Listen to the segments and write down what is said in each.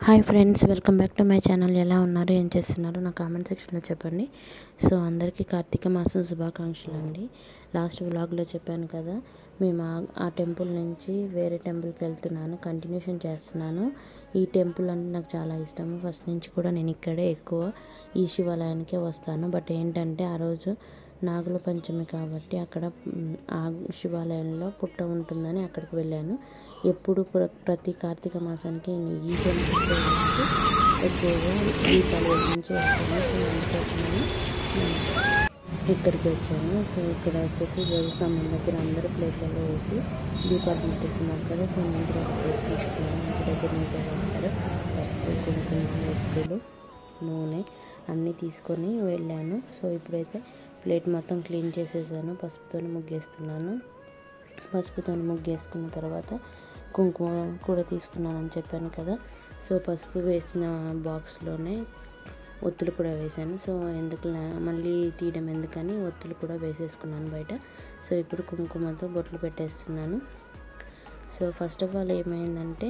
Hi friends welcome back to my channel ఎలా ఉన్నారు ఏం చేస్తున్నారు నా కామెంట్ సెక్షన్లో చెప్పండి సో అందరికీ కార్తీక మాసం శుభాకాంక్షలు అండి లాస్ట్ వ్లాగ్లో చెప్పాను కదా మేము ఆ- ఆ టెంపుల్ నుంచి వేరే టెంపుల్కి వెళ్తున్నాను కంటిన్యూషన్ చేస్తున్నాను ఈ టెంపుల్ అంటే నాకు చాలా ఇష్టము ఫస్ట్ నుంచి కూడా నేను ఇక్కడే ఎక్కువ ఈ శివాలయానికే వస్తాను బట్ ఏంటంటే ఆ రోజు నాగుల పంచమి కాబట్టి అక్కడ మ్, ఆ శివాలయంలో పుట్ట ఉంటుందని అక్కడికి వెళ్ళాను ఎప్పుడు ప్ర- ప్రతి కార్తీక మాసానికి నేను ఈ టెంపుల్కి వచ్చి ఎక్కువగా దీపాలు వెలిగించి వస్తాను సో అందుకోసమని నేను ఇక్కడికి వచ్చాను సో ఇక్కడ వచ్చేసి దేవస్థానం దగ్గర అందరూ ప్లేట్లలో వేసి దీపాలు ముట్టిస్తున్నారు కదా సో నేను కూడా ఒక ప్లేట్ తీసుకున్నాను ఇంటి దగ్గర నుంచి వెళ్తారు పసుపు కుంకుమ ఒత్తులు నూనె అన్నీ తీసుకొని వెళ్ళాను సో ఇప్పుడైతే ప్లేట్ మొత్తం క్లీన్ చేసేసాను పసుపుతో ముగ్గేస్తున్నాను పసుపుతో ముగ్గేసుకున్న తర్వాత కుంకుమ కూడా తీసుకున్నానని చెప్పాను కదా సో పసుపు వేసిన బాక్స్లోనే ఒత్తులు కూడా వేసాను సో ఎందుకు మళ్ళీ తీయడం ఎందుకని ఒత్తులు కూడా వేసేసుకున్నాను బయట సో ఇప్పుడు కుంకుమతో బొట్లు పెట్టేస్తున్నాను సో ఫస్ట్ ఆఫ్ ఆల్ ఏమైందంటే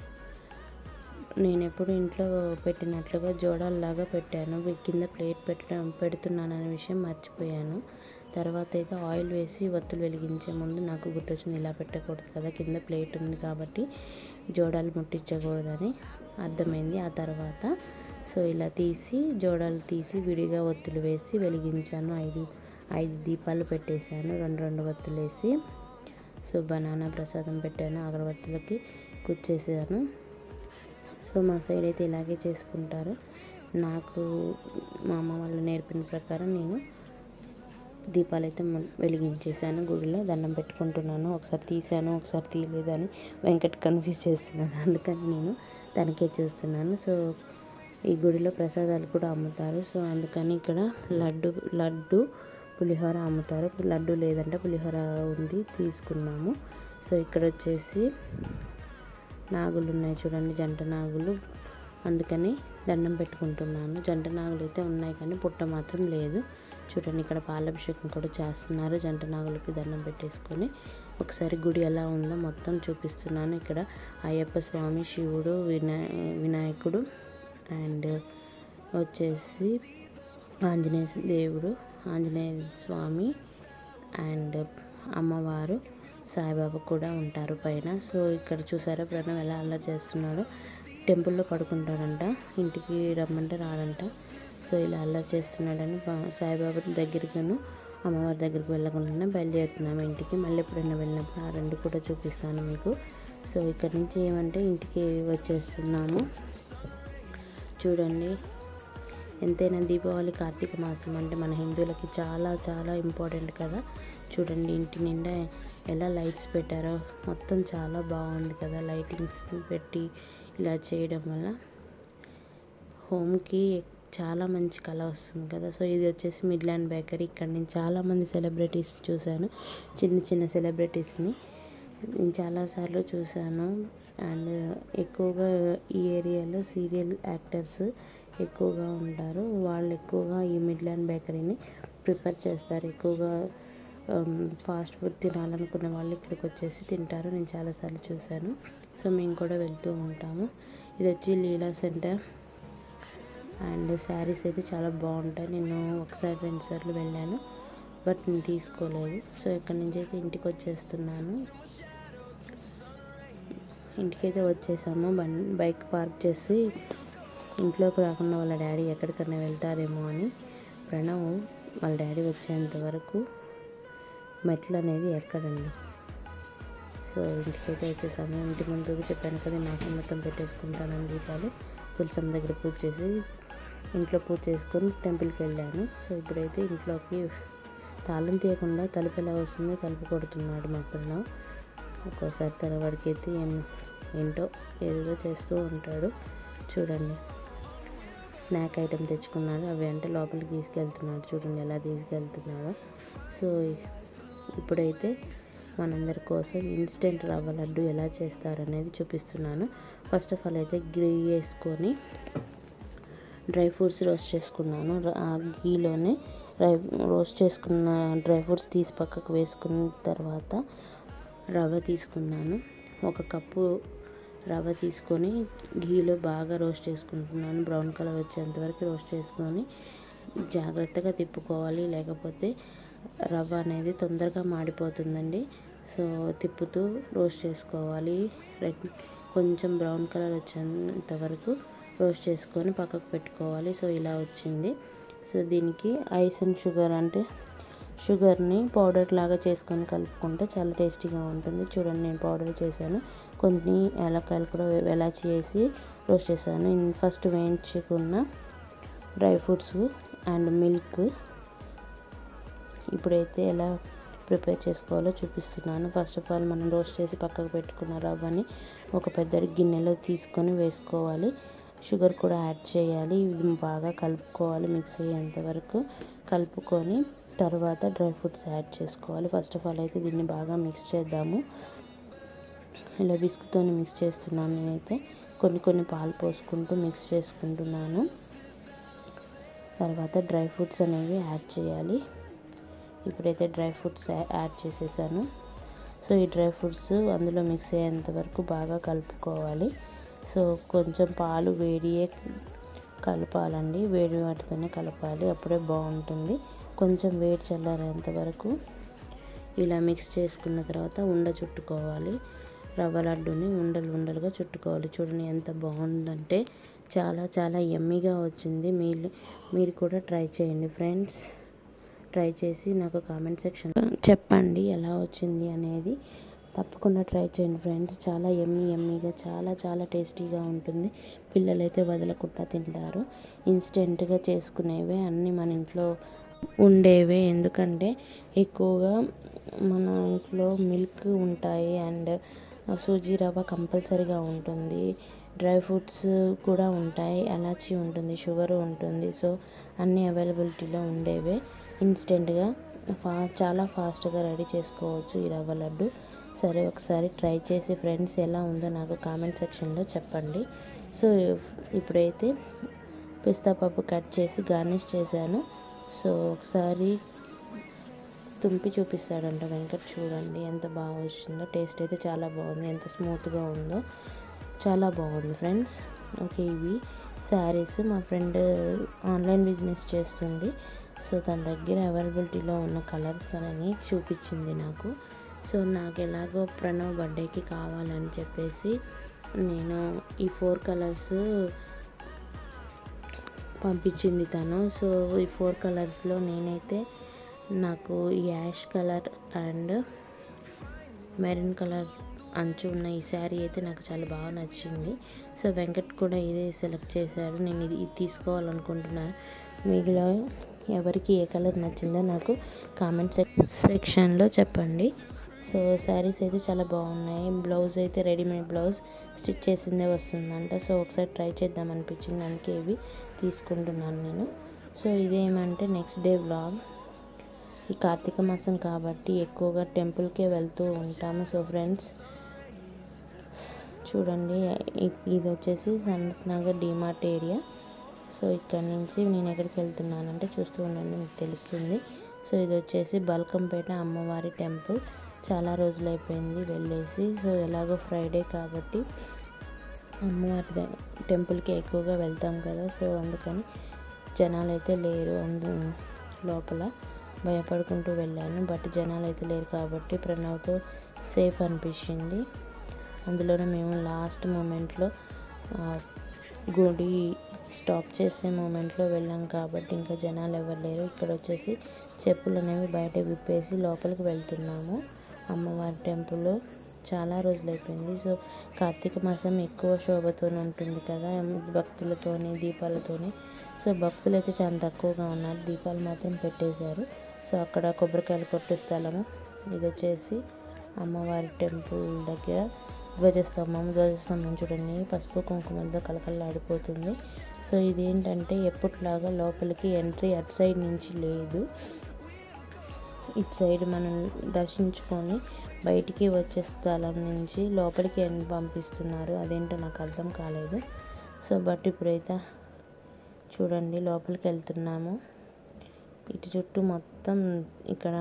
నేను ఎప్పుడు ఇంట్లో పెట్టినట్లుగా జోడాల్లాగా పెట్టాను వీ- కింద ప్లేట్ పెట్టడం పెడుతున్నాను అనే విషయం మర్చిపోయాను తర్వాత అయితే ఆయిల్ వేసి ఒత్తులు వెలిగించే ముందు నాకు గుర్తొచ్చింది ఇలా పెట్టకూడదు కదా కింద ప్లేట్ ఉంది కాబట్టి జోడాలు ముట్టించకూడదని అర్థమైంది ఆ తర్వాత సో ఇలా తీసి జోడాలు తీసి విడిగా ఒత్తులు వేసి వెలిగించాను ఐదు ఐదు దీపాలు పెట్టేశాను రెండు రెండు ఒత్తులు వేసి సో బనానా ప్రసాదం పెట్టాను అగరబత్తులకి కుచ్చేసాను సో మా సైడ్ అయితే ఇలాగే చేసుకుంటారు నాకు మా అమ్మ వాళ్ళు నేర్పిన ప్రకారం నేను దీపాలు అయితే ము- వెలిగించేసాను గుడిలో దండం పెట్టుకుంటున్నాను ఒకసారి తీసాను ఒకసారి తీయలేదని వెంకట్ కన్ఫ్యూజ్ చేస్తున్నాను అందుకని నేను తనకే చూస్తున్నాను సో ఈ గుడిలో ప్రసాదాలు కూడా అమ్ముతారు సో అందుకని ఇక్కడ లడ్డు లడ్డు పులిహోర అమ్ముతారు లడ్డు లేదంటే పులిహోర ఉంది తీసుకున్నాము సో ఇక్కడ వచ్చేసి నాగులు ఉన్నాయి చూడండి జంట నాగులు అందుకని దండం పెట్టుకుంటున్నాను జంట నాగులు అయితే ఉన్నాయి కానీ పుట్ట మాత్రం లేదు చూడండి ఇక్కడ పాలాభిషేకం కూడా చేస్తున్నారు జంట నాగులకి దండం పెట్టేసుకొని ఒకసారి గుడి ఎలా ఉందో మొత్తం చూపిస్తున్నాను ఇక్కడ అయ్యప్ప స్వామి శివుడు వినాయ వినాయకుడు అండ్ వచ్చేసి ఆంజనేయ దేవుడు ఆంజనేయ స్వామి అండ్ అమ్మవారు సాయిబాబా కూడా ఉంటారు పైన సో ఇక్కడ చూసారా ప్రణవ్ ఎలా అల్లరి చేస్తున్నాడో టెంపుల్లో పడుకుంటాడంట ఇంటికి రమ్మంటే రాడంట సో ఇలా అల్లరి చేస్తున్నాడని పా- సాయిబాబా దగ్గరికను అమ్మవారి దగ్గరికి వెళ్ళకుండా బయలుదేరుతున్నాము ఇంటికి మళ్ళీ ఎప్పుడైనా వెళ్ళినప్పుడు ఆ రెండు కూడా చూపిస్తాను మీకు సో ఇక్కడ నుంచి ఏమంటే ఇంటికి వచ్చేస్తున్నాము చూడండి ఎంతైనా దీపావళి కార్తీక మాసం అంటే మన హిందువులకి చాలా చాలా ఇంపార్టెంట్ కదా చూడండి ఇంటి నిండా ఎలా లైట్స్ పెట్టారో మొత్తం చాలా బాగుంది కదా లైటింగ్స్ పెట్టి ఇలా చేయడం వల్ల హోమ్కి చాలా మంచి కళ వస్తుంది కదా సో ఇది వచ్చేసి మిడ్లాండ్ బేకరీ ఇక్కడ నేను చాలామంది సెలబ్రిటీస్ చూశాను చిన్న చిన్న సెలబ్రిటీస్ని నేను చాలాసార్లు చూశాను అండ్ ఎక్కువగా ఈ ఏరియాలో సీరియల్ యాక్టర్స్ ఎక్కువగా ఉంటారు వాళ్ళు ఎక్కువగా ఈ మిడ్లాండ్ బేకరీని ప్రిపేర్ చేస్తారు ఎక్కువగా ఫాస్ట్ ఫుడ్ తినాలనుకునే వాళ్ళు ఇక్కడికి వచ్చేసి తింటారు నేను చాలాసార్లు చూశాను సో మేము కూడా వెళ్తూ ఉంటాము ఇది వచ్చి లీలా సెంటర్ అండ్ శారీస్ అయితే చాలా బాగుంటాయి నేను ఒకసారి రెండు సార్లు వెళ్ళాను బట్ నేను తీసుకోలేదు సో ఇక్కడ నుంచి అయితే ఇంటికి వచ్చేస్తున్నాను ఇంటికైతే వచ్చేసాము బన్ బైక్ పార్క్ చేసి ఇంట్లోకి రాకుండా వాళ్ళ డాడీ ఎక్కడికన్నా వెళ్తారేమో అని ప్రణవ్ వాళ్ళ డాడీ వచ్చేంత వరకు మెట్లు అనేది ఎక్కడండి సో ఇంటికైతే వచ్చేసాము ఇంటి ముందు చెప్పాను కదా మాసం మొత్తం పెట్టేసుకుంటానని దీపాలు తులసం దగ్గర పూజ చేసి ఇంట్లో పూజ చేసుకొని టెంపుల్కి వెళ్ళాను సో ఇప్పుడైతే ఇంట్లోకి తాళం తీయకుండా తలుపు ఎలా వస్తుందో తలుపు కొడుతున్నాడు మా పిల్లలు ఒక్కోసారి తన వాడికి అయితే ఏం ఏంటో ఏదో చేస్తూ ఉంటాడు చూడండి స్నాక్ ఐటెం తెచ్చుకున్నాడు అవి అంటే లోపలికి తీసుకెళ్తున్నాడు చూడండి ఎలా తీసుకెళ్తున్నాడో సో ఇప్పుడైతే మనందరి కోసం ఇన్స్టెంట్ రవ్వ లడ్డు ఎలా చేస్తారనేది చూపిస్తున్నాను ఫస్ట్ ఆఫ్ ఆల్ అయితే గీ వేసుకొని డ్రై ఫ్రూట్స్ రోస్ట్ చేసుకున్నాను ర- ఆ గీలోనే డ్రై రోస్ట్ చేసుకున్న డ్రై ఫ్రూట్స్ తీసి పక్కకు వేసుకున్న తర్వాత రవ్వ తీసుకున్నాను ఒక కప్పు రవ్వ తీసుకొని ఘీలో బాగా రోస్ట్ చేసుకుంటున్నాను బ్రౌన్ కలర్ వచ్చేంత వరకు రోస్ట్ చేసుకొని జాగ్రత్తగా తిప్పుకోవాలి లేకపోతే రవ్వ అనేది తొందరగా మాడిపోతుందండి సో తిప్పుతూ రోస్ట్ చేసుకోవాలి రెడ్ కొంచెం బ్రౌన్ కలర్ వచ్చేంత వరకు రోస్ట్ చేసుకొని పక్కకు పెట్టుకోవాలి సో ఇలా వచ్చింది సో దీనికి ఐస్ అండ్ షుగర్ అంటే షుగర్ని పౌడర్ లాగా చేసుకొని కలుపుకుంటే చాలా టేస్టీగా ఉంటుంది చూడండి నేను పౌడర్ చేశాను కొన్ని ఏలకాయలు కూడా వెలాచి వేసి రోస్ట్ చేశాను ఫస్ట్ వేయించుకున్న డ్రై ఫ్రూట్స్ అండ్ మిల్క్ ఇప్పుడైతే ఎలా ప్రిపేర్ చేసుకోవాలో చూపిస్తున్నాను ఫస్ట్ ఆఫ్ ఆల్ మనం రోస్ట్ చేసి పక్కకు పెట్టుకున్న రవ్వని ఒక పెద్ద గిన్నెలో తీసుకొని వేసుకోవాలి షుగర్ కూడా యాడ్ చేయాలి ఇది బాగా కలుపుకోవాలి మిక్స్ అయ్యేంత వరకు కలుపుకొని తర్వాత డ్రై ఫ్రూట్స్ యాడ్ చేసుకోవాలి ఫస్ట్ ఆఫ్ ఆల్ అయితే దీన్ని బాగా మిక్స్ చేద్దాము ఇలా బిస్క్తో మిక్స్ చేస్తున్నాను నేనైతే కొన్ని కొన్ని పాలు పోసుకుంటూ మిక్స్ చేసుకుంటున్నాను తర్వాత డ్రై ఫ్రూట్స్ అనేవి యాడ్ చేయాలి ఇప్పుడైతే డ్రై ఫ్రూట్స్ యాడ్ చేసేసాను సో ఈ డ్రై ఫ్రూట్స్ అందులో మిక్స్ అయ్యేంత వరకు బాగా కలుపుకోవాలి సో కొంచెం పాలు వేడియే కలపాలండి వేడి వాటితోనే కలపాలి అప్పుడే బాగుంటుంది కొంచెం వేడి చల్లారేంత వరకు ఇలా మిక్స్ చేసుకున్న తర్వాత ఉండ చుట్టుకోవాలి రవ్వ లడ్డుని ఉండలు ఉండలుగా చుట్టుకోవాలి చూడండి ఎంత బాగుందంటే చాలా చాలా ఎమ్మీగా వచ్చింది మీరు మీరు కూడా ట్రై చేయండి ఫ్రెండ్స్ ట్రై చేసి నాకు కామెంట్ సెక్షన్ చెప్పండి ఎలా వచ్చింది అనేది తప్పకుండా ట్రై చేయండి ఫ్రెండ్స్ చాలా ఎమ్మీ ఎమ్మీగా చాలా చాలా టేస్టీగా ఉంటుంది పిల్లలైతే వదలకుండా తింటారు ఇన్స్టెంట్గా చేసుకునేవే అన్నీ మన ఇంట్లో ఉండేవే ఎందుకంటే ఎక్కువగా మన ఇంట్లో మిల్క్ ఉంటాయి అండ్ సూజీ రవ్వ కంపల్సరీగా ఉంటుంది డ్రై ఫ్రూట్స్ కూడా ఉంటాయి ఎలాచీ ఉంటుంది షుగర్ ఉంటుంది సో అన్నీ అవైలబిలిటీలో ఉండేవే ఇన్స్టెంట్గా ఫా చాలా ఫాస్ట్గా రెడీ చేసుకోవచ్చు ఈ రవ్వ లడ్డు సరే ఒకసారి ట్రై చేసి ఫ్రెండ్స్ ఎలా ఉందో నాకు కామెంట్ సెక్షన్లో చెప్పండి సో ఇప్పుడైతే పిస్తా పప్పు కట్ చేసి గార్నిష్ చేశాను సో ఒకసారి తుంపి చూపిస్తాడంట వెంకట్ చూడండి ఎంత బాగా వచ్చిందో టేస్ట్ అయితే చాలా బాగుంది ఎంత స్మూత్గా ఉందో చాలా బాగుంది ఫ్రెండ్స్ ఓకే ఇవి శారీస్ మా ఫ్రెండ్ ఆన్లైన్ బిజినెస్ చేస్తుంది సో తన దగ్గర అవైలబిలిటీలో ఉన్న కలర్స్ అని చూపించింది నాకు సో నాకు ఎలాగో ప్రణవ్ బర్త్డేకి కావాలని చెప్పేసి నేను ఈ ఫోర్ కలర్స్ పంపించింది తను సో ఈ ఫోర్ కలర్స్లో నేనైతే నాకు ఈ ash colour and maroon colour అంచు ఉన్న ఈ శారీ అయితే నాకు చాలా బాగా నచ్చింది సో వెంకట్ కూడా ఇదే సెలెక్ట్ చేశారు నేను ఇది ఇది తీసుకోవాలనుకుంటున్నాను మీలో ఎవరికి ఏ కలర్ నచ్చిందో నాకు కామెంట్ సెక్ సెక్షన్లో చెప్పండి సో శారీస్ అయితే చాలా బాగున్నాయి బ్లౌజ్ అయితే రెడీమేడ్ బ్లౌజ్ స్టిచ్ చేసిందే వస్తుందంట సో ఒకసారి ట్రై చేద్దాం అనిపించింది అందుకే ఇవి తీసుకుంటున్నాను నేను సో ఇదేమంటే నెక్స్ట్ డే బ్లాగ్ ఈ కార్తీక మాసం కాబట్టి ఎక్కువగా టెంపుల్కే వెళ్తూ ఉంటాము సో ఫ్రెండ్స్ చూడండి ఇ- ఇది వచ్చేసి Sanath Nagar DMart area so ఇక్కడ నుంచి నేను ఎక్కడికి వెళ్తున్నానంటే చూస్తూ ఉండండి మీకు తెలుస్తుంది సో ఇది వచ్చేసి బల్కంపేట అమ్మవారి టెంపుల్ చాలా రోజులు అయిపోయింది వెళ్ళేసి సో ఎలాగో ఫ్రైడే కాబట్టి అమ్మవారి ద- టెంపుల్కి ఎక్కువగా వెళ్తాం కదా సో అందుకని జనాలు అయితే లేరు అందు లోపల భయపడుకుంటూ వెళ్ళాను బట్ జనాలు అయితే లేరు కాబట్టి ప్రణవ్తో సేఫ్ అనిపించింది అందులోనే మేము లాస్ట్ మూమెంట్లో గుడి స్టాప్ చేసే మూమెంట్లో వెళ్ళాం కాబట్టి ఇంకా జనాలు ఎవరు లేరు ఇక్కడ వచ్చేసి చెప్పులు అనేవి బయట విప్పేసి లోపలికి వెళ్తున్నాము అమ్మవారి టెంపుల్ చాలా రోజులు అయిపోయింది సో కార్తీక మాసం ఎక్కువ శోభతో ఉంటుంది కదా భక్తులతోని దీపాలతోని సో భక్తులు అయితే చాలా తక్కువగా ఉన్నారు దీపాలు మాత్రం పెట్టేశారు సో అక్కడ కొబ్బరికాయలు కొట్టే స్థలము ఇది వచ్చేసి అమ్మవారి టెంపుల్ దగ్గర ధ్వజస్తంభం ధ్వజస్తంభం చూడండి పసుపు కుంకుమలతో కలకలలాడిపోతుంది సో ఇదేంటంటే ఎప్పటిలాగా లోపలికి ఎంట్రీ అటు సైడ్ నుంచి లేదు ఇటు సైడ్ మనం దర్శించుకొని బయటికి వచ్చే స్థలం నుంచి లోపలికి ఎన్- పంపిస్తున్నారు అదేంటో నాకు అర్థం కాలేదు సో బట్ ఇప్పుడైతే చూడండి లోపలికి వెళ్తున్నాము ఇటు చుట్టూ మొత్తం ఇక్కడ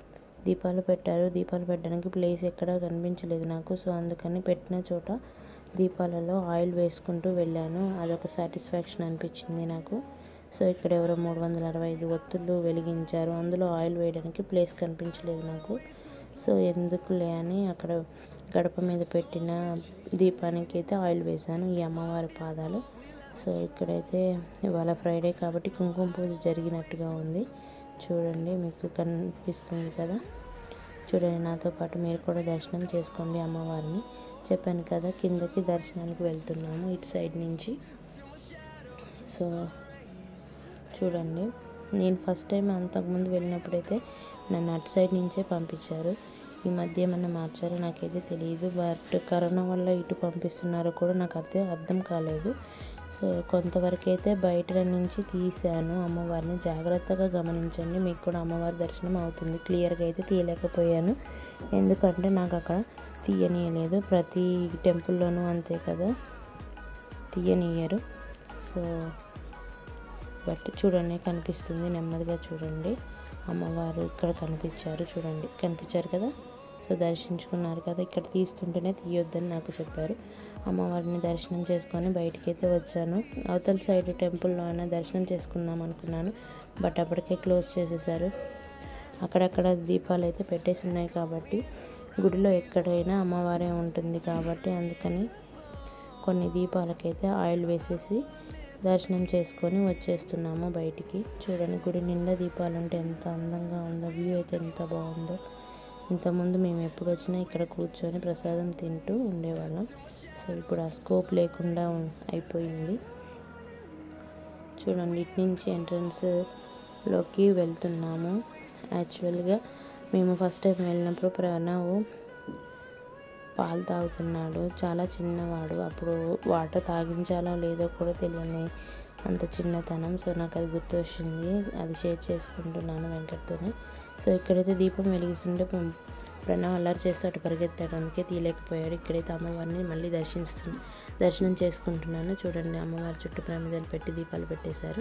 దీపాలు పెట్టారు దీపాలు పెట్టడానికి ప్లేస్ ఎక్కడా కనిపించలేదు నాకు సో అందుకని పెట్టిన చోట దీపాలలో ఆయిల్ వేసుకుంటూ వెళ్ళాను అదొక సాటిస్ఫాక్షన్ అనిపించింది నాకు సో ఇక్కడ ఎవరో మూడు వందల అరవై ఐదు ఒత్తులు వెలిగించారు అందులో ఆయిల్ వేయడానికి ప్లేస్ కనిపించలేదు నాకు సో ఎందుకులే అని అక్కడ గడప మీద పెట్టిన దీపానికి అయితే ఆయిల్ వేశాను ఈ అమ్మవారి పాదాలు సో ఇక్కడైతే ఇవాళ ఫ్రైడే కాబట్టి కుంకుమ పూజ జరిగినట్టుగా ఉంది చూడండి మీకు కనిపిస్తుంది కదా చూడండి నాతో పాటు మీరు కూడా దర్శనం చేసుకోండి అమ్మవారిని చెప్పాను కదా కిందకి దర్శనానికి వెళ్తున్నాము ఇటు సైడ్ నుంచి సో చూడండి నేను ఫస్ట్ టైం అంతకుముందు వెళ్ళినప్పుడైతే నన్ను అటు సైడ్ నుంచే పంపించారు ఈ మధ్య ఏమన్నా మార్చారో నాకైతే తెలియదు బట్ కరోనా వల్ల ఇటు పంపిస్తున్నారో కూడా నాకు అర్థం అర్థం కాలేదు సో కొంతవరకు అయితే బయట నుంచి తీసాను అమ్మవారిని జాగ్రత్తగా గమనించండి మీకు కూడా అమ్మవారి దర్శనం అవుతుంది క్లియర్గా అయితే తీయలేకపోయాను ఎందుకంటే నాకు అక్కడ తీయనీయలేదు ప్రతి టెంపుల్లోనూ అంతే కదా తీయనీయరు సో బట్ చూడండి కనిపిస్తుంది నెమ్మదిగా చూడండి అమ్మవారు ఇక్కడ కనిపించారు చూడండి కనిపించారు కదా సో దర్శించుకున్నారు కదా ఇక్కడ తీస్తుంటేనే తీయొద్దని నాకు చెప్పారు అమ్మవారిని దర్శనం చేసుకొని బయటికి అయితే వచ్చాను అవతల సైడ్ టెంపుల్లో అయినా దర్శనం చేసుకుందాం అనుకున్నాను బట్ అప్పటికే క్లోజ్ చేసేసారు అక్కడక్కడ దీపాలు అయితే పెట్టేసి ఉన్నాయి కాబట్టి గుడిలో ఎక్కడైనా అమ్మవారే ఉంటుంది కాబట్టి అందుకని కొన్ని దీపాలకైతే ఆయిల్ వేసేసి దర్శనం చేసుకొని వచ్చేస్తున్నాము బయటికి చూడండి గుడి నిండా దీపాలు ఉంటే ఎంత అందంగా ఉందో వ్యూ అయితే ఎంత బాగుందో ఇంతకుముందు మేము ఎప్పుడు వచ్చినా ఇక్కడ కూర్చొని ప్రసాదం తింటూ ఉండేవాళ్ళం సో ఇప్పుడు ఆ స్కోప్ లేకుండా ఉం- అయిపోయింది చూడండి ఇటు నుంచి ఎంట్రన్స్లోకి వెళ్తున్నాము యాక్చువల్గా మేము ఫస్ట్ టైం వెళ్ళినప్పుడు ప్రణవ్ పాలు తాగుతున్నాడు చాలా చిన్నవాడు అప్పుడు వాటర్ తాగించాలో లేదో కూడా తెలియని అంత చిన్నతనం సో నాకు అది గుర్తు వచ్చింది అది షేర్ చేసుకుంటున్నాను వెంకట్తోనే సో ఇక్కడైతే దీపం వెలిగిస్తుంటే పం- ప్రణవ్ అల్లరి చేస్తూ అటు పరిగెత్తాడు అందుకే తీయలేకపోయాడు ఇక్కడైతే అమ్మవారిని మళ్ళీ దర్శిస్తు దర్శనం చేసుకుంటున్నాను చూడండి అమ్మవారి చుట్టూ ప్రమిదలు పెట్టి దీపాలు పెట్టేశారు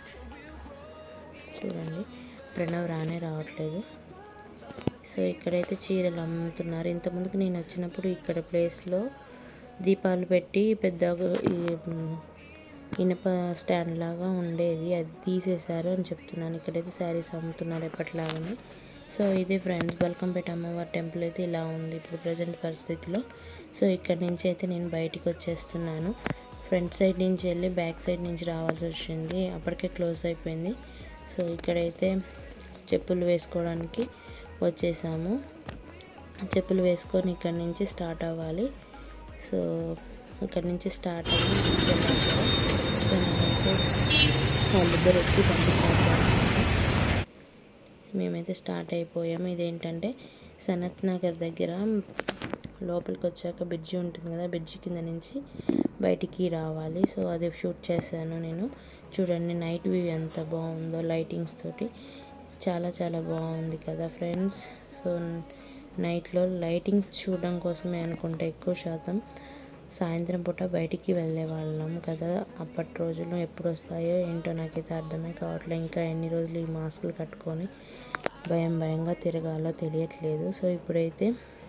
చూడండి ప్రణవ్ రానే రావట్లేదు సో ఇక్కడైతే చీరలు అమ్ముతున్నారు ఇంతకుముందుకు నేను వచ్చినప్పుడు ఇక్కడ ప్లేస్లో దీపాలు పెట్టి పెద్ద ఈ, మ్, ఇనప స్టాండ్ లాగా ఉండేది అది తీసేశారు అని చెప్తున్నాను ఇక్కడైతే శారీస్ అమ్ముతున్నారు ఎప్పటిలాగానే సో ఇది ఫ్రెండ్స్ బల్కంపేట అమ్మవారి టెంపుల్ అయితే ఇలా ఉంది ఇప్పుడు ప్రజెంట్ పరిస్థితిలో సో ఇక్కడ నుంచి అయితే నేను బయటికి వచ్చేస్తున్నాను ఫ్రంట్ సైడ్ నుంచి వెళ్ళి బ్యాక్ సైడ్ నుంచి రావాల్సి వచ్చింది అప్పటికే క్లోజ్ అయిపోయింది సో ఇక్కడైతే చెప్పులు వేసుకోవడానికి వచ్చేసాము చెప్పులు వేసుకొని ఇక్కడ నుంచి స్టార్ట్ అవ్వాలి సో ఇక్కడ నుంచి స్టార్ట్ అయ్యి వెళ్ళాలి కదా. సో నేనైతే వాళ్ళిద్దరు ఎక్కి బండి స్టార్ట్ చేస్తున్నాను మేమైతే స్టార్ట్ అయిపోయాము ఇదేంటంటే సనత్ నగర్ దగ్గర లోపలికి వచ్చాక బ్రిడ్జి ఉంటుంది కదా బ్రిడ్జి కింద నుంచి బయటికి రావాలి సో అది షూట్ చేశాను నేను చూడండి నైట్ వ్యూ ఎంత బాగుందో లైటింగ్స్ తోటి చాలా చాలా బాగుంది కదా ఫ్రెండ్స్ సో నైట్లో లైటింగ్ చూడడం కోసమే అనుకుంటా ఎక్కువ శాతం సాయంత్రం పూట బయటికి వెళ్ళే వాళ్ళం కదా అప్పటి రోజులు ఎప్పుడు వస్తాయో ఏంటో నాకైతే అర్థమే కావట్లేదు ఇంకా ఎన్ని రోజులు ఈ మాస్కులు కట్టుకొని భయం భయంగా తిరగాలో తెలియట్లేదు సో ఇప్పుడైతే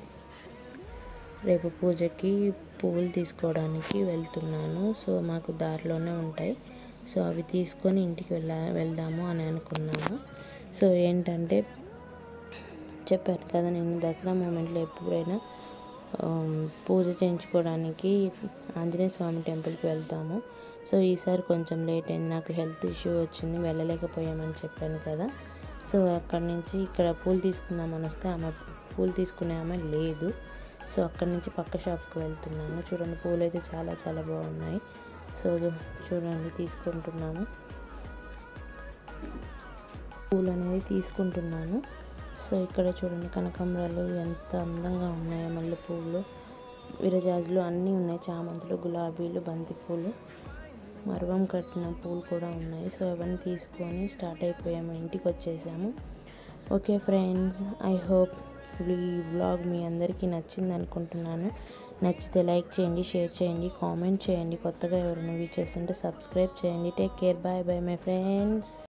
రేపు పూజకి పువ్వులు తీసుకోవడానికి వెళ్తున్నాను సో మాకు దారిలోనే ఉంటాయి సో అవి తీసుకొని ఇంటికి వెళ్ళ వెళ్దాము అని అనుకున్నాము సో ఏంటంటే చెప్పాను కదా నేను దసరా మూమెంట్లో ఎప్పుడైనా ఆమ్, పూజ చేయించుకోవడానికి ఆంజనేయ స్వామి టెంపుల్కి వెళ్తాము సో ఈసారి కొంచెం లేట్ అయింది నాకు హెల్త్ ఇష్యూ వచ్చింది వెళ్ళలేకపోయామని చెప్పాను కదా సో అక్కడి నుంచి ఇక్కడ పూలు తీసుకుందామని వస్తే ఆమె పూలు తీసుకునే ఆమె లేదు సో అక్కడి నుంచి పక్క షాప్కి వెళ్తున్నాను చూడండి పూలు అయితే చాలా చాలా బాగున్నాయి సో చూడండి తీసుకుంటున్నాము పూలు అనేది తీసుకుంటున్నాను సో ఇక్కడ చూడండి కనకాంబరాలు ఎంత అందంగా ఉన్నాయో మల్లె పువ్వులు విరజాజులు అన్నీ ఉన్నాయి చామంతులు గులాబీలు బంతి పూలు మరువం కట్టిన పూలు కూడా ఉన్నాయి సో అవన్నీ తీసుకొని స్టార్ట్ అయిపోయాము ఇంటికి వచ్చేసాము ఓకే ఫ్రెండ్స్ ఐ హోప్ ఈ వ్లాగ్ మీ అందరికీ నచ్చింది అనుకుంటున్నాను నచ్చితే లైక్ చేయండి షేర్ చేయండి కామెంట్ చేయండి కొత్తగా ఎవరైనా వ్యూ చేస్తుంటే సబ్స్క్రైబ్ చేయండి take care bye bye my friends